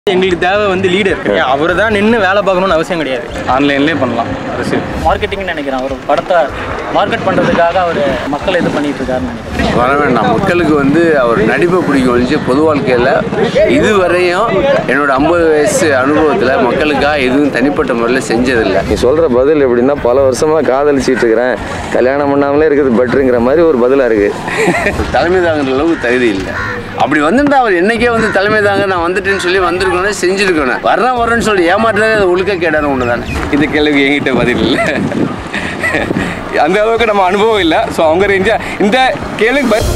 எங்களுக்கு தேவை வந்து லீடர் அவர் தான் நின்று வேலை பார்க்கணும்னு அவசியம் கிடையாது ஆன்லைன்லேயே பண்ணலாம் அரசியல் மார்க்கெட்டிங்னு நினைக்கிறேன் ஒரு படத்தை மார்க்கெட் பண்ணுறதுக்காக அவர் மக்கள் இது பண்ணிட்டு இருக்காருன்னு நினைக்கிறேன் வர வேண்டாம் மக்களுக்கு வந்து அவர் நடிப்பை பிடிக்கும் ஒழிஞ்சு பொது வாழ்க்கையில் இதுவரையும் என்னோட ஐம்பது வயசு அனுபவத்தில் மக்களுக்காக எதுவும் தனிப்பட்ட முறையில் செஞ்சதில்லை நீ சொல்கிற பதில் எப்படின்னா பல வருஷமாக காதலிச்சிட்டு இருக்கிறேன் கல்யாணம் பண்ணாமலே இருக்கிறது பெட்டருங்கிற மாதிரி ஒரு பதிலாக இருக்குது தலைமை தாங்குற அளவுக்கு தகுதி இல்லை அப்படி வந்திருந்தா அவர் என்னைக்கே வந்து தலைமை தாங்க நான் வந்துட்டேன்னு சொல்லி வந்திருக்கணும் செஞ்சிருக்கணும் வர்றேன் வர்றேன்னு சொல்லி ஏமாற்றுறது அது ஒழுக்க கேடான ஒன்று தானே இந்த கேள்விக்கு என்கிட்ட பதில் இல்லை அந்த அளவுக்கு நம்ம அனுபவம் இல்லை ஸோ அவங்க ரேஞ்சா இந்த கேள்விக்கு பதில்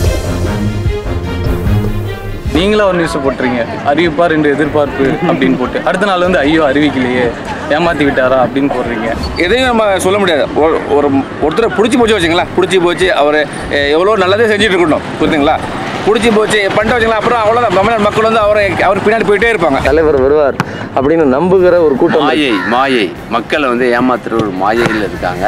நீங்களா ஒரு நியூஸ் போட்டுறீங்க அறிவிப்பார் என்று எதிர்பார்ப்பு அப்படின்னு போட்டு அடுத்த நாள் வந்து ஐயோ அறிவிக்கலையே ஏமாத்தி விட்டாரா அப்படின்னு போடுறீங்க எதையும் நம்ம சொல்ல முடியாது ஒரு ஒரு ஒருத்தரை பிடிச்சி போச்சு வச்சுங்களா பிடிச்சி போச்சு அவர் எவ்வளோ நல்லதே செஞ்சுட்டு இருக்கணும் புரியுதுங்களா பிடிச்சி போச்சு பண்ணிட்டு வச்சுங்களா அப்புறம் அவ்வளோதான் தமிழ்நாடு மக்கள் வந்து அவரை அவர் பின்னாடி போயிட்டே இருப்பாங்க தலைவர் வருவார் அப்படின்னு நம்புகிற ஒரு கூட்டம் மாயை மாயை மக்களை வந்து ஏமாத்துற ஒரு மாயையில் இருக்காங்க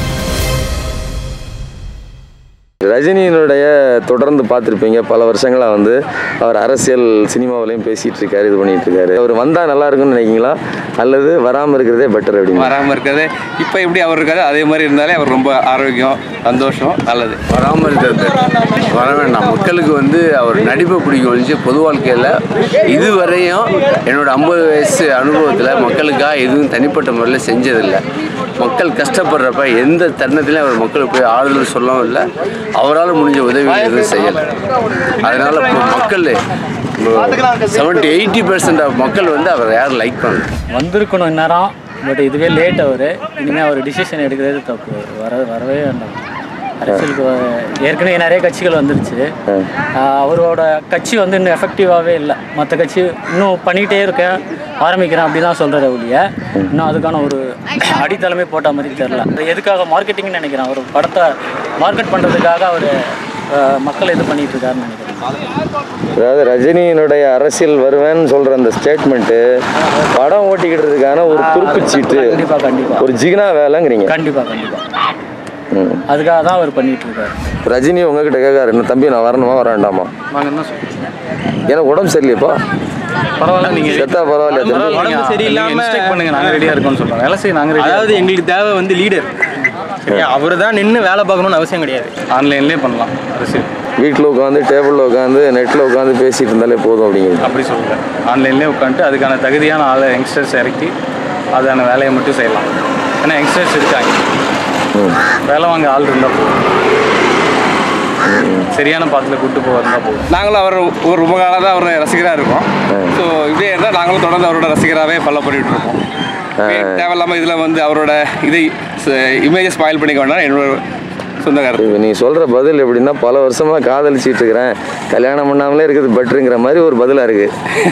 ரஜினியினுடைய தொடர்ந்து பார்த்துருப்பீங்க பல வருஷங்களாக வந்து அவர் அரசியல் சினிமாவிலையும் பேசிகிட்டு இருக்காரு இது பண்ணிட்டு இருக்காரு அவர் வந்தால் நல்லா இருக்கும்னு நினைக்கிங்களா அல்லது வராமல் இருக்கிறதே பெட்டர் அப்படின்னு வராமல் இருக்கிறது இப்போ எப்படி அவர் இருக்காரு அதே மாதிரி இருந்தாலே அவர் ரொம்ப ஆரோக்கியம் சந்தோஷம் நல்லது வராமல் இருக்கிறது வர வேண்டாம் மக்களுக்கு வந்து அவர் நடிப்பை பிடிக்கும் ஒழிஞ்சு பொது வாழ்க்கையில் இதுவரையும் என்னோட ஐம்பது வயசு அனுபவத்தில் மக்களுக்காக எதுவும் தனிப்பட்ட முறையில் செஞ்சதில்லை மக்கள் கஷ்டப்படுறப்ப எந்த தருணத்திலையும் அவர் மக்களுக்கு போய் ஆறுதல் சொல்லவும் இல்லை அவரால் முடிஞ்ச உதவி எதுவும் செய்யலை அதனால் இப்போ மக்கள் செவன்ட்டி எயிட்டி பர்சன்ட் ஆஃப் மக்கள் வந்து அவர் யாரும் லைக் பண்ணல வந்திருக்கணும் இந்நேரம் பட் இதுவே லேட் அவர் இனிமேல் அவர் டிசிஷன் எடுக்கிறது தப்பு வர வரவே வேண்டாம் அரசியலுக்கு வ- ஏற்கனவே நிறைய கட்சிகள் வந்துருச்சு ஆஹ் அவரோட கட்சி வந்து இன்னும் எஃபெக்டிவாகவே இல்லை மற்ற கட்சி இன்னும் பண்ணிகிட்டே இருக்கேன் ஆரம்பிக்கிறேன் அப்படி தான் சொல்கிற ஒழிய இன்னும் அதுக்கான ஒரு அடித்தளமே போட்ட மாதிரி தெரில அது எதுக்காக மார்க்கெட்டிங்னு நினைக்கிறேன் ஒரு படத்தை மார்க்கெட் பண்ணுறதுக்காக அவர் மக்கள் இது பண்ணிட்டு இருக்காருன்னு நினைக்கிறேன் அதாவது ரஜினியினுடைய அரசியல் வருவேன்னு சொல்கிற அந்த ஸ்டேட்மெண்ட்டு படம் ஓட்டிக்கிட்டதுக்கான ஒரு துருப்புச்சீட்டு கண்டிப்பாக கண்டிப்பாக ஒரு ஜிகினா வேலைங்கிறீங்க கண்டிப்பாக கண்டிப்பாக ம். அதுக்காக தான் அவர் பண்ணிட்டு இருக்காரு ரஜினி உங்ககிட்ட கேட்காரு என்ன தம்பி நான் வரணுமா வர வேண்டாமா நாங்கள் என்ன சொல்றோம் எனக்கு உடம்பு சரியில்லையப்பா பரவாயில்ல நீங்க செத்தா பரவாயில்ல பரவாயில்ல, திரும்பி உடம்பு சரியில்லாம instruct பண்ணுங்க நாங்க ரெடியா இருக்கோம்னு சொல்றோம் வேலை செய்ய நாங்க ரெடி அதாவது எங்களுக்கு தேவை வந்து லீடர் சரியா அவர் தான் நின்று வேலை பார்க்கணும்னு அவசியம் கிடையாது ஆன்லைன்லேயே பண்ணலாம் அரசியல் வீட்டில் உட்காந்து டேபிளில் உட்காந்து நெட்டில் உட்காந்து பேசிட்டு இருந்தாலே போதும் அப்படிங்கிறது அப்படி சொல்லுங்கள் ஆன்லைன்லேயே உட்காந்துட்டு அதுக்கான தகுதியான ஆளை யங்ஸ்டர்ஸ் இறக்கி அதான வேலையை மட்டும் செய்யலாம் ஏன்னா யங்ஸ்டர்ஸ் இருக்காங்க வேலை வாங்க ஆள் இருந்தால் போதும் சரியான பாத்தில் கூட்டு போக இருந்தால் போதும் நாங்களும் அவர் ஒரு ரொம்ப காலம் தான் அவர் ரசிகராக இருக்கோம் ஸோ இப்படியே இருந்தால் நாங்களும் தொடர்ந்து அவரோட ரசிகராகவே ஃபாலோ பண்ணிட்டு இருக்கோம் தேவையில்லாமல் இதில் வந்து அவரோட இதை இமேஜை ஸ்பாயில் பண்ணிக்க வேண்டாம் என்னோட சொந்த கருத்து இப்போ நீ சொல்கிற பதில் எப்படின்னா பல வருஷமாக காதலிச்சிட்டு இருக்கிறேன் கல்யாணம் பண்ணாமலே இருக்கிறது பெட்டருங்கிற மாதிரி ஒரு பதிலாக இருக்குது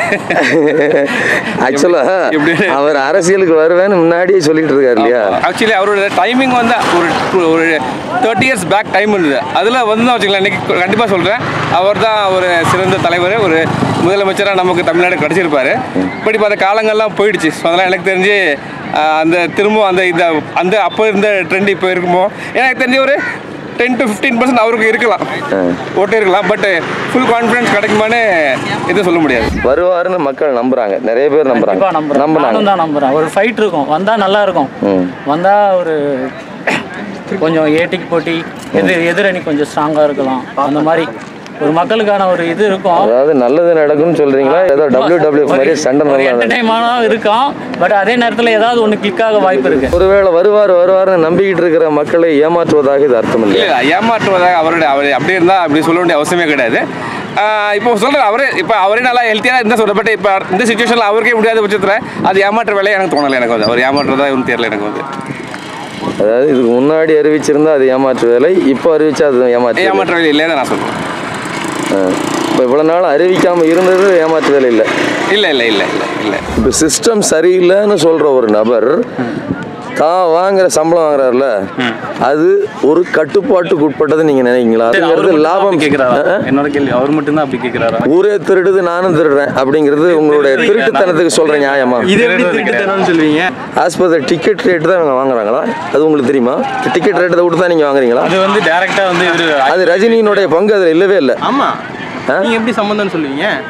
ஆக்சுவலாக எப்படி? அவர் அரசியலுக்கு வருவேன்னு முன்னாடியே சொல்லிட்டு இருக்காரு இல்லையா ஆக்சுவலி அவரோட டைமிங் வந்து ஒரு ஒரு தேர்ட்டி இயர்ஸ் பேக் டைம் இருந்தது அதில் வந்து வச்சுக்கலாம் இன்றைக்கி கண்டிப்பாக சொல்கிறேன் அவர் தான் ஒரு சிறந்த தலைவர் ஒரு முதலமைச்சராக நமக்கு தமிழ்நாடு கிடச்சிருப்பாரு பட் இப்போ அந்த காலங்கள்லாம் போயிடுச்சு ஸோ அதெல்லாம் எனக்கு தெரிஞ்சு ஆஹ், அந்த திரும்பவும் அந்த இந்த அந்த அப்போ இருந்த ட்ரெண்ட் இப்போ இருக்குமோ ஏன்னா எனக்கு தெரிஞ்ச ஒரு டென் டு ஃபிஃப்டீன் பர்சன்ட் அவருக்கு இருக்கலாம் ஓட்டு இருக்கலாம் பட் ஃபுல் கான்ஃபிடன்ஸ் கிடைக்குமான்னு எதுவும் சொல்ல முடியாது வருவாருன்னு மக்கள் நம்புறாங்க நிறைய பேர் நம்புறாங்க கண்டிப்பாக நம்புறேன் நானும் நம்புனாங்க தான் நம்புறேன் ஒரு ஃபைட் இருக்கும் வந்தால் நல்லா இருக்கும் ம். வந்தால் ஒரு கொஞ்சம் ஏட்டிக்கு போட்டி எதிர் எதிரணி கொஞ்சம் ஸ்ட்ராங்காக இருக்கலாம் அந்த மாதிரி ஒரு மக்களுக்கான ஒரு இது இருக்கும் அதாவது நல்லது நடக்கும்னு சொல்றீங்களா ஏதோ டபிள்யூ டபிள்யூ மாதிரி சண்டை ஒரு நல்லா நடக்கும். என்டர்டைன்மெண்டாக இருக்கும் பட் அதே நேரத்தில் ஏதாவது ஒன்று கிளிக்காக வாய்ப்பு இருக்கு ஒருவேளை வருவார் வருவார்னு நம்பிக்கிட்டு இருக்கிற மக்களை ஏமாற்றுவதாக இது அர்த்தம் இல்லையா இல்லை ஏமாற்றுவதாக அவருடைய அவர் அப்படி இருந்தால் அப்படி சொல்ல வேண்டிய அவசியமே கிடையாது ஆஹ் இப்போ சொல்கிறேன் அவரே இப்போ அவரே நல்லா ஹெல்த்தியாக இருந்தால் சொல்கிறேன் பட் இப்போ இந்த சுச்சுவேஷனில் அவருக்கே முடியாத பட்சத்தில் அது ஏமாற்ற வேலையை எனக்கு தோணலை எனக்கு வந்து அவர் ஏமாற்றுறதா ஒன்றும் தெரியல எனக்கு வந்து அதாவது இதுக்கு முன்னாடி அறிவிச்சிருந்தா அது ஏமாற்று வேலை இப்போ அறிவிச்சா அது ஏமாற்று வேலை. ஏமாற்ற வேலை இல்லைன்னு நான் சொல்கிறேன் ஆ. இப்போ இவ்வளோ நாள் அறிவிக்காமல் இருந்தது ஏமாற்று வேலை இல்லை இல்லை இல்லை இல்லை இல்லை இல்லை இப்போ சிஸ்டம் சரியில்லைன்னு சொல்கிற ஒரு நபர் தான் வாங்குற சம்பளம் வாங்குறாருல அது ஒரு கட்டுப்பாட்டுக்கு உட்பட்டது நீங்கள் நினைக்கிறீங்களா அதுங்கிறது லாபம் கேட்குறாரா ஆ? என்னோட கேள்வி அவர் மட்டும்தான் அப்படி கேட்குறாரா ஊரே திருடுது நானும் திருடுறேன் அப்படிங்கிறது உங்களுடைய திருட்டுத்தனத்துக்கு சொல்கிற நியாயமா இது எப்படி திருட்டுத்தனம்னு சொல்லுவீங்க as per the ticket rate தான் இவங்க வாங்குறாங்களா அது உங்களுக்கு தெரியுமா டிக்கெட் ரேட்டை கொடுத்து தான் நீங்கள் வாங்குறீங்களா அது வந்து டைரக்டா வந்து இவரு அது ரஜினியினுடைய பங்கு அதில் இல்லவே இல்லை ஆமா ஆ? நீங்க எப்படி சம்பந்தம்னு சொல்லுவீங்க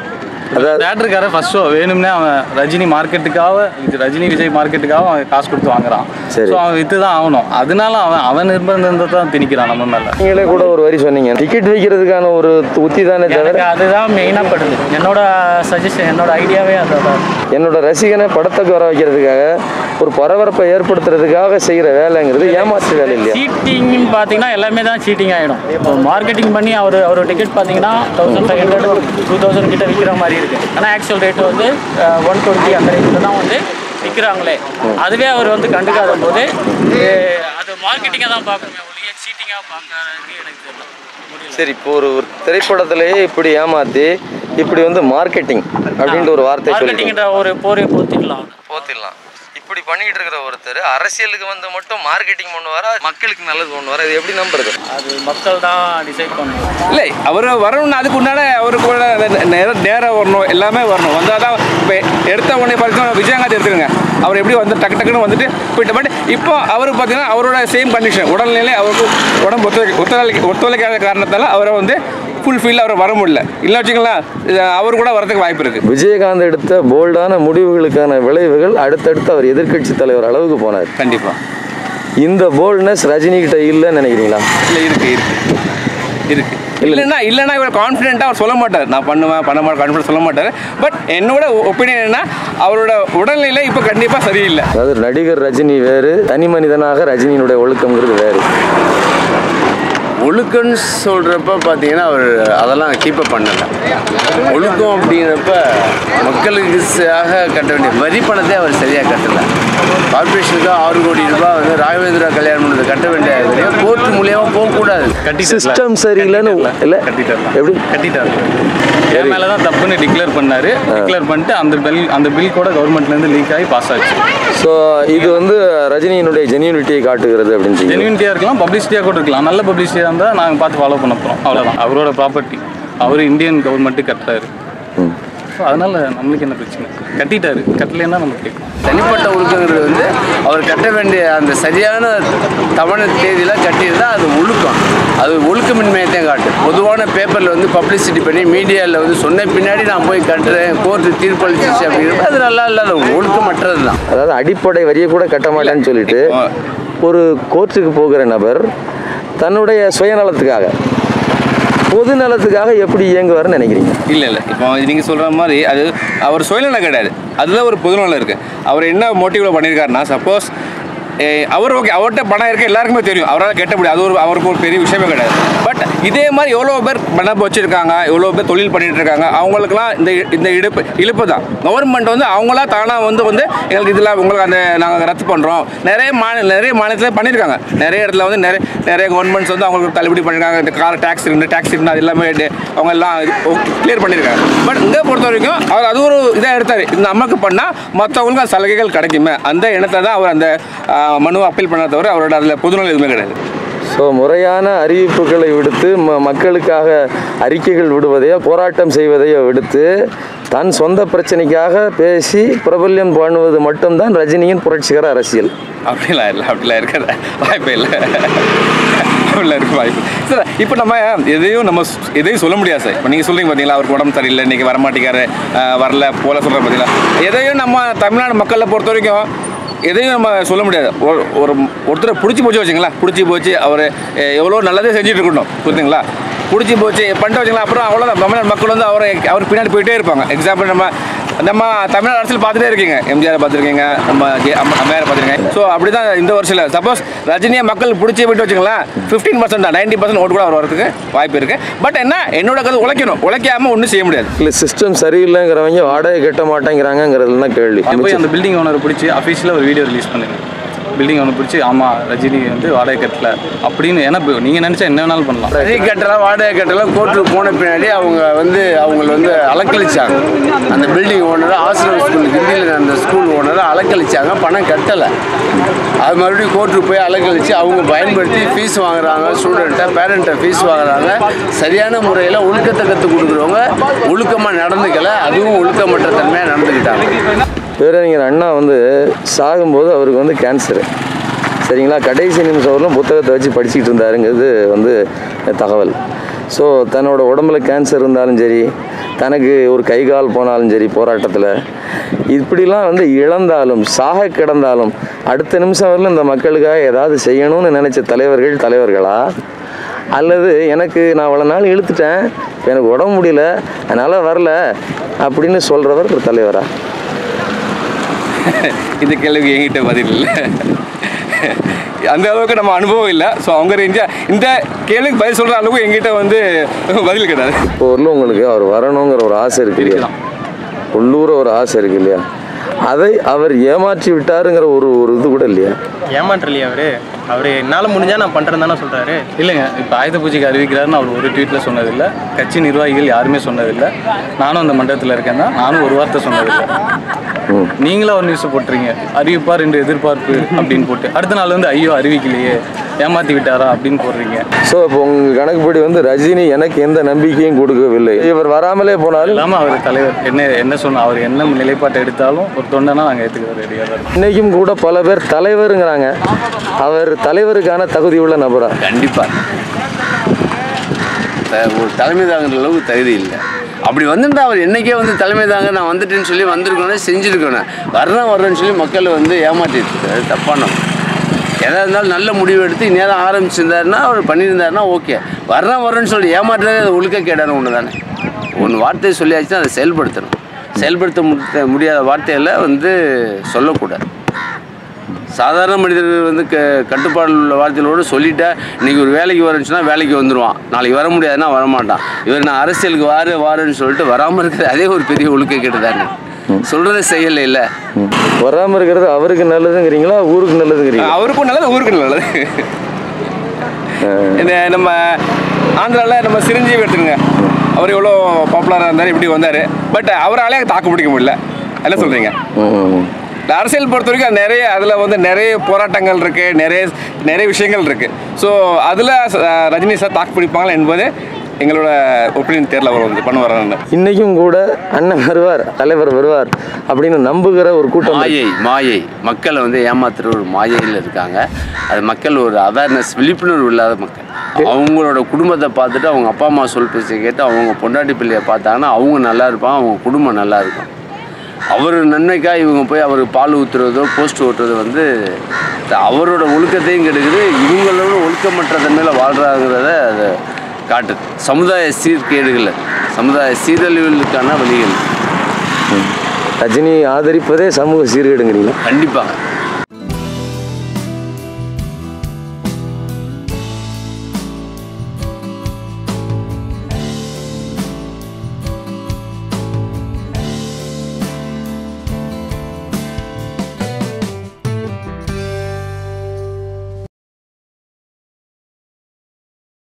அதாவது தேட்டருக்கார ஃபர்ஸ்ட் ஷோ வேணும்னே அவன் ரஜினி மார்க்கெட்டுக்காக இது ரஜினி விஜய் மார்க்கெட்டுக்காக அவன் காசு கொடுத்து வாங்குறான் சரி. ஸோ அவன் வித்து தான் ஆகணும் அதனால அவன் அவன் நிர்பந்தத்தை தான் திணிக்கிறான் நம்ம மேல நீங்களே கூட ஒரு வரி சொன்னீங்க டிக்கெட் விற்கிறதுக்கான ஒரு உத்தி தானே தவிர எனக்கு அதுதான் மெயினாக படுது என்னோட சஜஷன் என்னோட ஐடியாவே அதுதான் என்னோட ரசிகனை படத்துக்கு வர வைக்கிறதுக்காக ஒரு பரபரப்பை ஏற்படுத்துறதுக்காக செய்கிற வேலைங்கிறது ஏமாற்று வேலை இல்லையா சீட்டிங்னு பார்த்தீங்கன்னா எல்லாமே தான் சீட்டிங் ஆகிடும் இப்போ மார்க்கெட்டிங் பண்ணி அவர் அவர் டிக்கெட் பார்த்தீங்கன்னா thousand five hundred two thousand கிட்ட விற்கிற மாதிரி இருக்குது ஆனால் ஆக்சுவல் ரேட் வந்து ஒன் டுவெண்ட்டி அந்த ரேட்டில் தான் வந்து விற்கிறாங்களே அதுவே அவர் வந்து கண்டுக்காத போது அஹ், அது மார்க்கெட்டிங்காக தான் பார்க்கணுமே ஒழிய சீட்டிங்காக பார்க்கறது எனக்கு தெரியல முடியல சரி இப்போ ஒரு ஒரு திரைப்படத்திலேயே இப்படி ஏமாத்தி இப்படி வந்து மார்க்கெட்டிங் அப்படின்ற ஒரு வார்த்தை சொல்லி மார்க்கெட்டிங்கிற ஒரு போரை போத்திக்கலாம் போத்திடலாம் இப்படி பண்ணிட்டு இருக்கிற ஒருத்தர் அரசியலுக்கு வந்து மட்டும் மார்க்கெட்டிங் பண்ணுவாரா மக்களுக்கு நல்லது பண்ணுவாரா இது எப்படி நம்புறது அது மக்கள் தான் டிசைட் பண்ணணும் இல்லை அவர் வரணும்னா அதுக்கு உண்டான அவருக்கு கூட நேரம் நேரம் வரணும் எல்லாமே வரணும் வந்தால் தான் இப்போ எடுத்த உடனே பார்த்தீங்கன்னா விஜயகாந்த் எடுத்துக்கோங்க அவர் எப்படி வந்து டக்கு டக்குன்னு வந்துட்டு போயிட்டு பட் இப்போ அவர் பார்த்தீங்கன்னா அவரோட சேம் கண்டிஷன் உடல்நிலை அவருக்கு உடம்பு ஒத்துழைக்க ஒத்துழைக்க ஒத்துழைக்காத காரணத்தால் அவரை வந்து ஃபுல்ஃபில் அவர் வர முடியல இல்லை வச்சுங்களேன் இது அவர் கூட வரதுக்கு வாய்ப்பு இருக்குது விஜயகாந்த் எடுத்த போல்டான முடிவுகளுக்கான விளைவுகள் அடுத்தடுத்து அவர் எதிர்க்கட்சி தலைவர் அளவுக்கு போனார் கண்டிப்பாக இந்த போல்ட்னஸ் ரஜினி கிட்ட இல்லைன்னு நினைக்கிறீங்களா இல்லை இருக்கு இருக்கு இருக்கு இல்லைன்னா இல்லைன்னா இவர் கான்ஃபிடென்ட்டாக அவர் சொல்ல மாட்டார் நான் பண்ணுவேன் பண்ண மாட்டேன் கான்ஃபிடன்ட் சொல்ல மாட்டார் பட் என்னோட ஒப்பீனியன் என்ன அவரோட உடல்நிலை இப்போ கண்டிப்பாக சரியில்லை அதாவது நடிகர் ரஜினி வேறு தனி மனிதனாக ரஜினியினுடைய ஒழுக்கம்ங்கிறது வேறு ஒழுக்கம்னு சொல்கிறப்ப பார்த்தீங்கன்னா அவர் அதெல்லாம் கீப்பப் பண்ணலை ஒழுக்கம் அப்படிங்கிறப்ப மக்களுக்காக கட்ட வேண்டிய வரி பணத்தை அவர் சரியாக கட்டலை கார்பரேஷனுக்கு ஆறு கோடி ரூபாய் வந்து ராகவேந்திரா கல்யாணம் பண்ணது கட்ட வேண்டிய வரியை கோர்ட் மூலியமாக போகக்கூடாது கட்டிட்டார்ல. System சரியில்லைன்னு கட்டிட்டார்ல. இல்ல. கட்டிட்டார்ல. எப்படி? கட்டிட்டாரு என் மேல தான் தப்புன்னு டிக்ளேர் பண்ணாரு டிக்ளேர் பண்ணிட்டு அந்த பில் அந்த பில் கூட கவர்மெண்ட்ல இருந்து லீக் ஆகி பாஸ் ஆச்சு ஸோ இது வந்து ரஜினியினுடைய ஜென்யூனிட்டியை காட்டுகிறது அப்படின்னு சொல்லி ஜென்யூனிட்டியா இருக்கலாம் பப்ளிசிட்டியா கூட இருக்கலாம் நல்ல பப்ளிசிட்டியா இருந்தா நாங்க பார்த்து ஃபாலோ பண்ண போறோம் அவ்வளவுதான் அவரோட ப்ராப்பர்ட்டி அவர் இந்தியன் கவர்மெண்ட் கட்டுறாரு So, அதனால நம்மளுக்கு என்ன பிரச்சனை கட்டிட்டாரு கட்டலைன்னா நம்ம கேட்கலாம் தனிப்பட்ட ஒழுக்கங்கிறது வந்து அவர் கட்ட வேண்டிய அந்த சரியான தவணை தேதியில் கட்டியிருந்தா அது ஒழுக்கம் அது ஒழுக்கமின்மையத்தையும் காட்டு பொதுவான பேப்பரில் வந்து பப்ளிசிட்டி பண்ணி மீடியாவில் வந்து சொன்ன பின்னாடி நான் போய் கட்டுறேன் கோர்ட்டு தீர்ப்பளிச்சிச்சு அப்படிங்கிறது அது நல்லா இல்லாத ஒழுக்கமற்றது தான் அதாவது அடிப்படை வரியை கூட கட்ட மாட்டேன்னு சொல்லிட்டு ஒரு கோர்ட்டுக்கு போகிற நபர் தன்னுடைய சுயநலத்துக்காக பொது நலத்துக்காக எப்படி இயங்குவார்னு நினைக்கிறீங்க இல்லை இல்லை இப்போ நீங்கள் சொல்கிற மாதிரி அது அவர் சுயநலம் கிடையாது அதில் ஒரு பொதுநலம் இருக்குது அவர் என்ன மோட்டிவில் பண்ணியிருக்காருன்னா சப்போஸ் அவர் ஓகே அவர்கிட்ட பணம் இருக்க எல்லாருக்குமே தெரியும் அவரால் கெட்ட முடியும் அது ஒரு அவருக்கு ஒரு பெரிய விஷயமே கிடையாது பட் இதே மாதிரி எவ்வளோ பேர் பணம் வச்சுருக்காங்க எவ்வளோ பேர் தொழில் பண்ணிட்டு இருக்காங்க அவங்களுக்குலாம் இந்த இந்த இடுப்பு இழுப்பு தான் கவர்மெண்ட் வந்து அவங்களா தானாக வந்து வந்து எங்களுக்கு இதெல்லாம் உங்களுக்கு அந்த நாங்கள் ரத்து பண்ணுறோம் நிறைய மாநில நிறைய மாநிலத்தில் பண்ணியிருக்காங்க நிறைய இடத்துல வந்து நிறைய நிறைய கவர்மெண்ட்ஸ் வந்து அவங்களுக்கு தள்ளுபடி பண்ணியிருக்காங்க இந்த கார் டேக்ஸ் இருந்து டேக்ஸ் இருந்து அது எல்லாமே ட- அவங்க எல்லாம் கிளியர் பண்ணியிருக்காங்க பட் இங்கே பொறுத்த வரைக்கும் அவர் அது ஒரு இதாக எடுத்தார் இது நமக்கு பண்ணால் மற்றவங்களுக்கு அந்த சலுகைகள் கிடைக்குமே அந்த எண்ணத்தை தான் அவர் அந்த ஆ, மனுவை அப்பீல் பண்ண தவிர அவரோட அதில் பொதுநலம் எதுவுமே கிடையாது ஸோ முறையான அறிவிப்புகளை விடுத்து ம மக்களுக்காக அறிக்கைகள் விடுவதையோ போராட்டம் செய்வதையோ விடுத்து தன் சொந்த பிரச்சனைக்காக பேசி பிரபல்யம் பண்ணுவது மட்டும்தான் ரஜினியின் புரட்சிகர அரசியல் அப்படிலாம் இல்லை அப்படிலாம் இருக்கிற வாய்ப்பே இல்லை அப்படிலாம் இருக்க வாய்ப்பு சார் இப்போ நம்ம எதையும் நம்ம ஸ்- எதையும் சொல்ல முடியாது சார் இப்போ நீங்கள் சொல்கிறீங்க பார்த்தீங்களா அவருக்கு உடம்பு சரியில்லை இன்றைக்கி வரமாட்டேங்காரு ஆஹ் வரல போல சொல்கிற பார்த்தீங்களா எதையும் நம்ம தமிழ்நாடு மக்களை பொறுத்த வரைக்கும் எதையும் நம்ம சொல்ல முடியாது ஒரு ஒரு ஒருத்தரை பிடிச்சி போச்சு வச்சுங்களேன் பிடிச்சி போச்சு அவர் எவ்வளோ நல்லதே செஞ்சுட்டு இருக்கணும் புரியுதுங்களா பிடிச்சி போச்சு பண்ணிட்டு வச்சுங்களா அப்புறம் அவ்வளோதான் தமிழ்நாடு மக்கள் வந்து அவரை அவர் பின்னாடி போயிட்டே இருப்பாங்க எக்ஸாம்பிள் நம்ம நம்ம தமிழ்நாடு அரசியல் பார்த்துட்டே இருக்கீங்க எம்ஜிஆர் பார்த்துருக்கீங்க நம்ம ஜெ- அம்மா- அம்மையார் பார்த்துருக்கீங்க ஸோ அப்படி தான் இந்த வருஷத்தில் சப்போஸ் ரஜினியை மக்கள் பிடிச்சி போயிட்டு வச்சுங்களேன் ஃபிஃப்டீன் பர்சன்ட் தான் நைன்டி பர்சன்ட் ஓட்டு கூட அவர் வரதுக்கு வாய்ப்பு இருக்குது பட் என்ன என்னோட கருத்து உழைக்கணும் உழைக்காமல் ஒன்றும் செய்ய முடியாது இல்லை சிஸ்டம் சரியில்லைங்கிறவங்க வாடகை கட்ட மாட்டேங்கிறாங்கிறது தான் கேள்வி போய் அந்த பில்டிங் ஓனரை பிடிச்சி அஃபீஷியலாக ஒரு வீடியோ ரிலீஸ் பண்ணுங்க பில்டிங் ஓனர் பிடிச்சி ஆமாம் ரஜினி வந்து வாடகை கட்டல அப்படின்னு ஏன்னா இப்போ நீங்கள் நினச்சா என்ன வேணாலும் பண்ணலாம் வரி கட்டலாம் வாடகை கட்டலாம் கோர்ட்டுக்கு போன பின்னாடி அவங்க வந்து அவங்கள வந்து அலக்களிச்சாங்க அந்த பில்டிங் ஓனர் ஆசிரியர் ஸ்கூல் ஹிந்தியில் அந்த ஸ்கூல் ஓனரை அலக்களிச்சாங்க பணம் கட்டலை அது மறுபடியும் கோர்ட்டுக்கு போய் அலக்களிச்சு அவங்க பயன்படுத்தி ஃபீஸ் வாங்குறாங்க ஸ்டூடெண்ட்டை பேரண்ட்டை ஃபீஸ் வாங்குறாங்க சரியான முறையில் ஒழுக்கத்தை கற்றுக் கொடுக்குறவங்க ஒழுக்கமாக நடந்துக்கல அதுவும் ஒழுக்கமற்ற தன்மையாக நடந்துக்கிட்டாங்க பேரறிஞர் அண்ணா வந்து சாகும்போது அவருக்கு வந்து கேன்சரு சரிங்களா கடைசி நிமிஷம் வரலும் புத்தகத்தை வச்சு படிச்சுக்கிட்டு இருந்தாருங்கிறது வந்து தகவல் ஸோ தன்னோட உடம்புல கேன்சர் இருந்தாலும் சரி தனக்கு ஒரு கை கால் போனாலும் சரி போராட்டத்தில் இப்படிலாம் வந்து இழந்தாலும் சாக கிடந்தாலும் அடுத்த நிமிஷம் வரலும் இந்த மக்களுக்காக ஏதாவது செய்யணும்னு நினச்ச தலைவர்கள் தலைவர்களா அல்லது எனக்கு நான் அவ்வளோ நாள் இழுத்துட்டேன் இப்ப எனக்கு உடம்பு முடியல அதனால் வரல அப்படின்னு சொல்கிறவர் ஒரு தலைவரா இந்த கேள்விக்கு என்கிட்ட பதில் இல்லை அந்த அளவுக்கு நம்ம அனுபவம் இல்லை ஸோ அவங்க ரேஞ்சா இந்த கேள்விக்கு பதில் சொல்கிற அளவுக்கு என்கிட்ட வந்து பதில் கிடையாது இப்போ வரலும் உங்களுக்கு அவர் வரணுங்கிற ஒரு ஆசை இருக்கு இல்லையா உள்ளூர ஒரு ஆசை இருக்கு இல்லையா அதை அவர் ஏமாற்றி விட்டாருங்கிற ஒரு ஒரு இது கூட இல்லையா ஏமாற்றலையே அவரு அவரு என்னால் முடிஞ்சா நான் பண்ணுறேன் தானே சொல்கிறாரு இல்லைங்க இப்போ ஆயுத பூஜைக்கு அறிவிக்கிறாருன்னு அவர் ஒரு ட்வீட்டில் சொன்னதில்லை கட்சி நிர்வாகிகள் யாருமே சொன்னதில்லை நானும் அந்த மண்டலத்தில் இருக்கேன் தான் நானும் ஒரு வார்த்தை சொன்னதில்லை நீங்களும் ஒரு நியூஸ் போட்டுறீங்க அறிவிப்பார் என்று எதிர்பார்ப்பு அப்படின்னு போட்டு அடுத்த நாள் வந்து ஐயோ அறிவிக்கலையே ஏமாத்தி விட்டாரா அப்படின்னு போடுறீங்க ஸோ இப்போ உங்கள் கணக்குப்படி வந்து ரஜினி எனக்கு எந்த நம்பிக்கையும் கொடுக்கவில்லை இவர் வராமலே போனாலும் இல்லாமல் அவர் தலைவர் என்ன என்ன சொன்ன அவர் என்ன நிலைப்பாட்டை எடுத்தாலும் ஒரு தொண்டனா நாங்கள் ஏற்றுக்க ரெடியாக தான் இருக்கோம் இன்னைக்கும் கூட பல பேர் தலைவருங்கிறாங்க அவர் தலைவருக்கான தகுதி உள்ள நபரா கண்டிப்பாக ஒரு தலைமை தாங்குற அளவுக்கு தகுதி இல்லை அப்படி வந்திருந்தா அவர் என்னைக்கே வந்து தலைமை தாங்க நான் வந்துட்டேன்னு சொல்லி வந்திருக்கணும் செஞ்சுருக்கணும் வரணும் வரேன்னு சொல்லி மக்களை வந்து ஏமாற்றிட்டு இருக்காரு தப்பான எதாக இருந்தாலும் நல்ல முடிவு எடுத்து இந்நேரம் ஆரம்பிச்சிருந்தாருன்னா அவர் பண்ணியிருந்தாருன்னா ஓகே வரணும் வரேன்னு சொல்லி ஏமாற்றுறது அது ஒழுக்க கேடான ஒன்று தானே ஒன்று வார்த்தையை சொல்லியாச்சுன்னா அதை செயல்படுத்தணும் செயல்படுத்த முடி- முடியாத வார்த்தைகளை வந்து சொல்லக்கூடாது சாதாரண மனிதர்கள் வந்து க கட்டுப்பாடு உள்ள வார்த்தைகளோடு சொல்லிட்டா இன்னைக்கு ஒரு வேலைக்கு வரேன்னு வேலைக்கு வந்துடுவான் நாளைக்கு வர முடியாதுன்னா வரமாட்டான் இவர் நான் அரசியலுக்கு வாரு வாருன்னு சொல்லிட்டு வராமல் இருக்கிறது அதே ஒரு பெரிய ஒழுக்க கேட்டு தானே சொல்கிறத செய்யலை இல்லை வராமல் இருக்கிறது அவருக்கு நல்லதுங்கிறீங்களா ஊருக்கு நல்லதுங்கிறீங்களா அவருக்கும் நல்லது ஊருக்கும் நல்லது இந்த நம்ம ஆந்திராவில் நம்ம சிரஞ்சீவி எடுத்துக்கோங்க அவர் எவ்வளோ பாப்புலராக இருந்தார் இப்படி வந்தார் பட் அவராலே தாக்கு பிடிக்க முடியல என்ன சொல்கிறீங்க ம். இந்த அரசியல் பொறுத்த வரைக்கும் நிறைய அதில் வந்து நிறைய போராட்டங்கள் இருக்குது நிறைய நிறைய விஷயங்கள் இருக்குது ஸோ அதில் ரஜினி சார் தாக்கு பிடிப்பாங்களா என்பது எங்களோட ஒப்பீனியன் தேர்ல அவர் வந்து பண்ணுவாரான்னு இன்னைக்கும் கூட அண்ணன் வருவார் தலைவர் வருவார் அப்படின்னு நம்புகிற ஒரு கூட்டம் இருக்கு. மாயை மாயை மக்களை வந்து ஏமாத்துற ஒரு மாயையில் இருக்காங்க அது மக்கள் ஒரு அவேர்னஸ் விழிப்புணர்வு இல்லாத மக்கள் அவங்களோட குடும்பத்தை பார்த்துட்டு அவங்க அப்பா அம்மா சொல் பேச்சை கேட்டு அவங்க பொண்டாட்டி பிள்ளைய பார்த்தாங்கன்னா அவங்க நல்லா இருப்பாங்க அவங்க குடும்பம் நல்லா இருக்கும் அவர் நன்மைக்காக இவங்க போய் அவருக்கு பால் ஊற்றுறதோ போஸ்ட் ஓட்டுறதோ வந்து த- அவரோட ஒழுக்கத்தையும் கெடுக்குது இவங்களோட ஒழுக்கமற்ற தன்மையில் வாழ்கிறாங்கிறத அது காட்டுது சமுதாய சீர்கேடுகள் அது. சமுதாய சீரழிவுகளுக்கான வழிகள் ரஜினி ஆதரிப்பதே சமூக சீர்கேடுங்கிறீங்களா கண்டிப்பாக